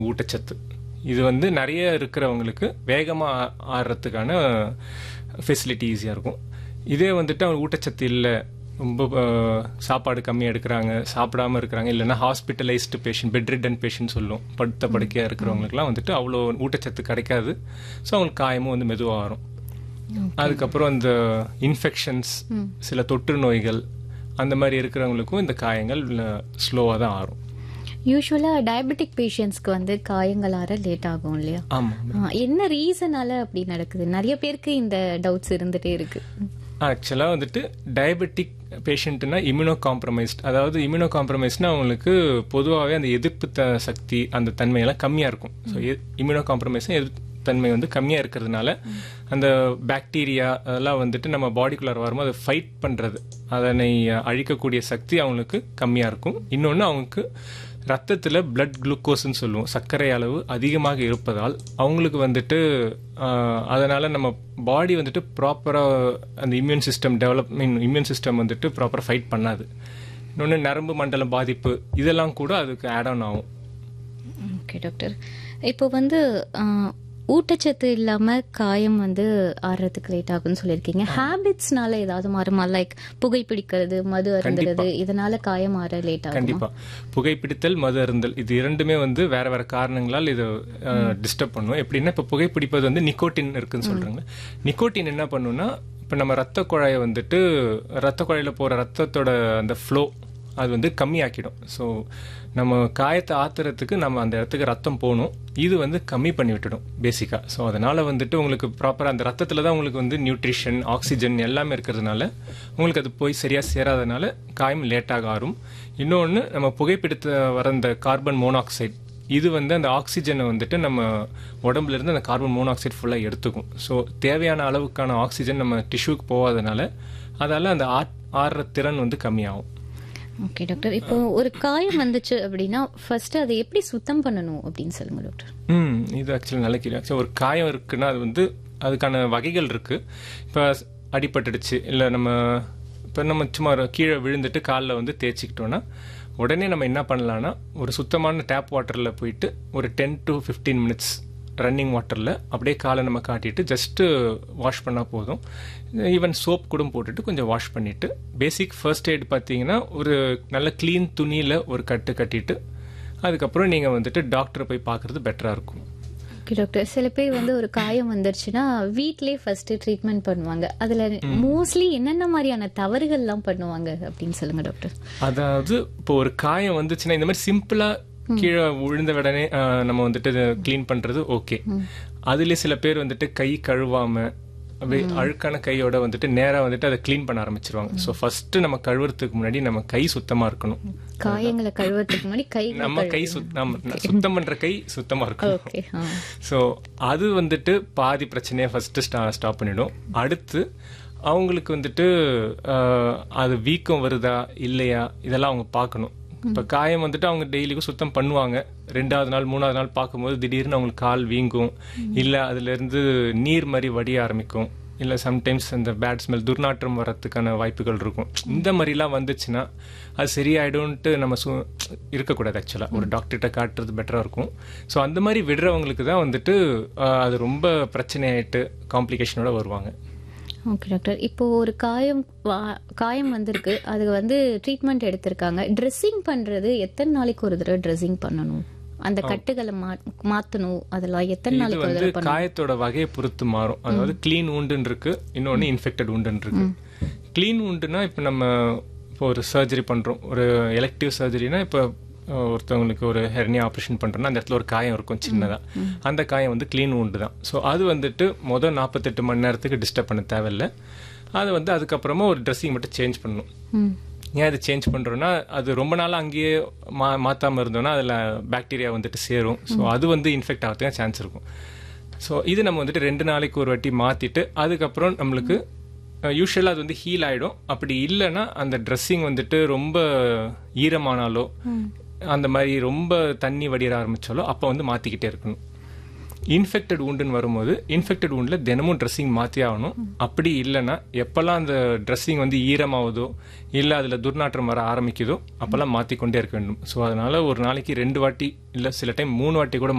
ஊட்டச்சத்து இது வந்து நிறைய இருக்கிறவங்களுக்கு வேகமாக ஆடுறதுக்கான ஃபெசிலிட்டி ஈஸியாக இருக்கும் இதே வந்துட்டு அவங்க ஊட்டச்சத்து இல்லை ரொம்ப அஹ், சாப்பாடு கம்மியாக எடுக்கிறாங்க சாப்பிடாம இருக்கிறாங்க இல்லைன்னா hospitalised patient bedridden patient சொல்லும் படுத்த படுக்கையாக இருக்கிறவங்களுக்குலாம் வந்துட்டு அவ்வளோ ஊட்டச்சத்து கிடைக்காது ஸோ அவங்களுக்கு காயமும் வந்து மெதுவாக வரும் அதுக்கப்புறம் இந்த இன்ஃபெக்ஷன்ஸ் சில தொற்று நோய்கள் அந்த மாதிரி இருக்கிறவங்களுக்கும் இந்த காயங்கள் ஸ்லோவாக தான் ஆறும் யூஸ்வலா டயபெட்டிக் பேஷண்ட்ஸ்க்கு வந்து காயங்கள் ஆற லேட் ஆகும் இல்லையா ஆமாம் ஆ, என்ன ரீசனால அப்படி நடக்குது நிறைய பேருக்கு இந்த டவுட்ஸ் இருந்துட்டே இருக்கு ஆக்சுவலாக வந்துட்டு டயபெட்டிக் பேஷண்ட்னா இம்யூனோ காம்ப்ரமைஸ்ட் அதாவது இம்யூனோ காம்ப்ரமைஸ்னா அவங்களுக்கு பொதுவாகவே அந்த எதிர்ப்பு த சக்தி அந்த தன்மையெல்லாம் கம்மியாக இருக்கும் ஸோ இம்யூனோ காம்ப்ரமைஸ்னா எதிர்ப்பு தன்மை வந்து கம்மியாக இருக்கிறதுனால அந்த பாக்டீரியா அதெல்லாம் வந்துட்டு நம்ம பாடிக்குள்ளார வரும்போது அதை ஃபைட் பண்ணுறது அதனை அழிக்கக்கூடிய சக்தி அவங்களுக்கு கம்மியாக இருக்கும் இன்னொன்று அவங்களுக்கு ரத்தத்தில் பிளட் குளுக்கோஸ்ன்னு சொல்லுவோம் சர்க்கரை அளவு அதிகமாக இருப்பதால் அவங்களுக்கு வந்துட்டு ஆஹ், அதனால நம்ம பாடி வந்துட்டு ப்ராப்பராக அந்த immune system develop mean immune system வந்துட்டு ப்ராப்பராக ஃபைட் பண்ணாது இன்னொன்று நரம்பு மண்டலம் பாதிப்பு இதெல்லாம் கூட அதுக்கு ஆட் ஆன் ஆகும் ஓகே டாக்டர் இப்போ வந்து ஆ, ஊட்டச்சத்து இல்லாம காயம் வந்து ஆறுறதுக்கு லேட் ஆகும்னு சொல்லியிருக்கீங்க ஹேபிட்ஸ்னால ஏதாவது மாறுமா லைக் புகைப்பிடிக்கிறது மது அருந்துறது இதனால காயம் ஆற லேட் ஆகும் கண்டிப்பா புகைப்பிடித்தல் மது அருந்தல் இது இரண்டுமே வந்து வேற வேற காரணங்களால் இது டிஸ்டர்ப் பண்ணும் எப்படின்னா இப்போ புகைப்பிடிப்பது வந்து நிக்கோட்டின் இருக்குன்னு சொல்றாங்க நிக்கோட்டின் என்ன பண்ணுன்னா இப்போ நம்ம ரத்த குழாயை வந்துட்டு ரத்த குழாயில போற ரத்தத்தோட அந்த ஃப்ளோ அது வந்து கம்மியாக்கிடும் ஸோ நம்ம காயத்தை ஆத்துறதுக்கு நம்ம அந்த இடத்துக்கு ரத்தம் போகணும் இது வந்து கம்மி பண்ணி விட்டுடும் பேசிக்காக ஸோ அதனால வந்துட்டு உங்களுக்கு ப்ராப்பராக அந்த ரத்தத்தில் தான் உங்களுக்கு வந்து நியூட்ரிஷன் ஆக்சிஜன் எல்லாமே இருக்கிறதுனால உங்களுக்கு அது போய் சரியாக சேராதனால காயம் லேட்டாக ஆறும் இன்னொன்று நம்ம புகைப்பிடித்த வர இந்த கார்பன் மோனாக்சைடு இது வந்து அந்த ஆக்சிஜனை வந்துட்டு நம்ம உடம்புல இருந்து அந்த கார்பன் மோனாக்சைடு ஃபுல்லாக எடுத்துக்கும் ஸோ தேவையான அளவுக்கான ஆக்சிஜன் நம்ம டிஷ்யூக்கு போகாதனால அதால அந்த ஆட் ஆடுற திறன் வந்து கம்மியாகும் ஓகே டாக்டர் இப்போ ஒரு காயம் வந்துச்சு அப்படின்னா ஃபர்ஸ்ட் அதை எப்படி சுத்தம் பண்ணணும் அப்படின்னு சொல்லுங்க டாக்டர் ம் இது ஆக்சுவலி நல்ல கேள்வி ஆக்சுவலி ஒரு காயம் இருக்குன்னா அது வந்து அதுக்கான வகைகள் இருக்கு இப்போ அடிபட்டுடுச்சு இல்லை நம்ம இப்போ நம்ம சும்மா ஒரு கீழே விழுந்துட்டு காலில் வந்து தேய்ச்சிக்கிட்டோன்னா உடனே நம்ம என்ன பண்ணலாம்னா ஒரு சுத்தமான டேப் வாட்டரில் போயிட்டு ஒரு ten to fifteen minutes running வாட்டரில் அப்படியே காலை நம்ம காட்டிட்டு ஜஸ்ட்டு வாஷ் பண்ணால் போதும் ஈவன் சோப் கூட போட்டுட்டு கொஞ்சம் வாஷ் பண்ணிவிட்டு பேசிக் ஃபர்ஸ்ட் எய்ட் பார்த்தீங்கன்னா ஒரு நல்ல க்ளீன் துணியில் ஒரு கட்டு கட்டிட்டு அதுக்கப்புறம் நீங்கள் வந்துட்டு டாக்டரை போய் பார்க்குறது பெட்டராக இருக்கும் ஓகே டாக்டர் சில பேர் வந்து ஒரு காயம் வந்துருச்சுன்னா வீட்லயே ஃபர்ஸ்ட் ட்ரீட்மெண்ட் பண்ணுவாங்க அதுல மோஸ்ட்லி என்னென்ன மாதிரியான தவறுகள்லாம் பண்ணுவாங்க அப்படின்னு சொல்லுங்க டாக்டர் அதாவது இப்போ ஒரு காயம் வந்துச்சுன்னா இந்த மாதிரி சிம்பிளா கீழே விழுந்த உடனே ஆஹ், நம்ம வந்துட்டு க்ளீன் பண்றது ஓகே அதுல சில பேர் வந்துட்டு கை கழுவாம அப்படியே அழுக்கான கையோட வந்துட்டு நேரா வந்துட்டு அதை க்ளீன் பண்ண ஆரம்பிச்சிருவாங்க ஸோ ஃபர்ஸ்ட் நம்ம கழுவுறதுக்கு முன்னாடி நம்ம கை சுத்தமா இருக்கணும் காயங்களை கழுவுறதுக்கு முன்னாடி கை நம்ம கை சுத் நம்ம சுத்தம் பண்ற கை சுத்தமா இருக்கணும் ஓகே ஸோ அது வந்துட்டு பாதி பிரச்சனையை ஃபர்ஸ்ட் ஸ்டா ஸ்டாப் பண்ணிடும் அடுத்து அவங்களுக்கு வந்துட்டு ஆஹ், அது வீக்கம் வருதா இல்லையா இதெல்லாம் அவங்க பார்க்கணும் இப்போ காயம் வந்துட்டு அவங்க டெய்லிக்கும் சுத்தம் பண்ணுவாங்க ரெண்டாவது நாள் மூணாவது நாள் பார்க்கும்போது திடீர்னு அவங்களுக்கு கால் வீங்கும் இல்லை அதுலேருந்து நீர் மாதிரி வடிய ஆரம்பிக்கும் இல்லை சம்டைம்ஸ் அந்த பேட் ஸ்மெல் துர்நாற்றம் வர்றதுக்கான வாய்ப்புகள் இருக்கும் இந்த மாதிரிலாம் வந்துச்சுன்னா அது சரியாயிடும்ன்ட்டு நம்ம சு இருக்கக்கூடாது ஆக்சுவலாக ஒரு டாக்டர்கிட்ட காட்டுறது பெட்டராக இருக்கும் ஸோ அந்த மாதிரி விடுறவங்களுக்கு தான் வந்துட்டு ஆஹ், அது ரொம்ப பிரச்சனையாயிட்டு காம்ப்ளிகேஷனோட வருவாங்க ஓகே டாக்டர் இப்போ ஒரு காயம் வா- காயம் வந்திருக்கு அது வந்து ட்ரீட்மெண்ட் எடுத்திருக்காங்க ட்ரெஸ்ஸிங் பண்றது எத்தனை நாளைக்கு ஒரு தடவை ட்ரெஸ்ஸிங் பண்ணணும் அந்த கட்டுகளை மா- மாத்தணும் அதெல்லாம் எத்தனை இது நாளைக்கு ஒரு வந்து தடவை பண்ணணும் காயத்தோட வகையை பொறுத்து மாறும் அதாவது க்ளீன் உண்டுன்னு இருக்கு இன்னொன்று இன்ஃபெக்டட் உண்டுன்னு இருக்கு க்ளீன் உண்டுனா இப்போ நம்ம இப்போ ஒரு சர்ஜரி பண்றோம் ஒரு எலக்டிவ் சர்ஜரினா இப்போ அஹ், ஒருத்தவங்களுக்கு ஒரு ஹெர்னியா ஆப்ரேஷன் பண்றோம்னா அந்த இடத்துல ஒரு காயம் இருக்கும் சின்னதா அந்த காயம் வந்து க்ளீன் உண்டு தான் ஸோ அது வந்துட்டு மொதல் நாற்பத்தெட்டு மணி நேரத்துக்கு டிஸ்டர்ப் பண்ண தேவையில்ல அது வந்து அதுக்கப்புறமா ஒரு ட்ரெஸ்ஸிங் மட்டும் சேஞ்ச் பண்ணணும் ம். ஏன் இது சேஞ்ச் பண்றோம்னா அது ரொம்ப நாள் அங்கேயே மா மாத்தாம இருந்தோம்னா அதுல பாக்டீரியா வந்துட்டு சேரும் ஸோ அது வந்து இன்ஃபெக்ட் ஆகிறதுக்கு சான்ஸ் இருக்கும் ஸோ இது நம்ம வந்துட்டு ரெண்டு நாளைக்கு ஒரு வாட்டி மாத்திட்டு அதுக்கப்புறம் நம்மளுக்கு யூஸ்வலாக அது வந்து ஹீல் ஆயிடும் அப்படி இல்லைன்னா அந்த ட்ரெஸ்ஸிங் வந்துட்டு ரொம்ப ஈரமானாலோ அந்த மாதிரி ரொம்ப தண்ணி வடிய ஆரம்பிச்சாலோ அப்போ வந்து மாத்திக்கிட்டே இருக்கணும் இன்ஃபெக்டட் உண்டுன்னு வரும்போது இன்ஃபெக்டட் உண்டில் தினமும் ட்ரெஸ்ஸிங் மாற்றி ஆகணும் அப்படி இல்லைன்னா எப்போல்லாம் அந்த ட்ரெஸ்ஸிங் வந்து ஈரமாகுதோ இல்லை அதில் துர்நாற்றம் வர ஆரம்பிக்குதோ அப்போல்லாம் மாற்றிக்கொண்டே இருக்க வேண்டும் ஸோ அதனால ஒரு நாளைக்கு ரெண்டு வாட்டி இல்லை சில டைம் மூணு வாட்டி கூட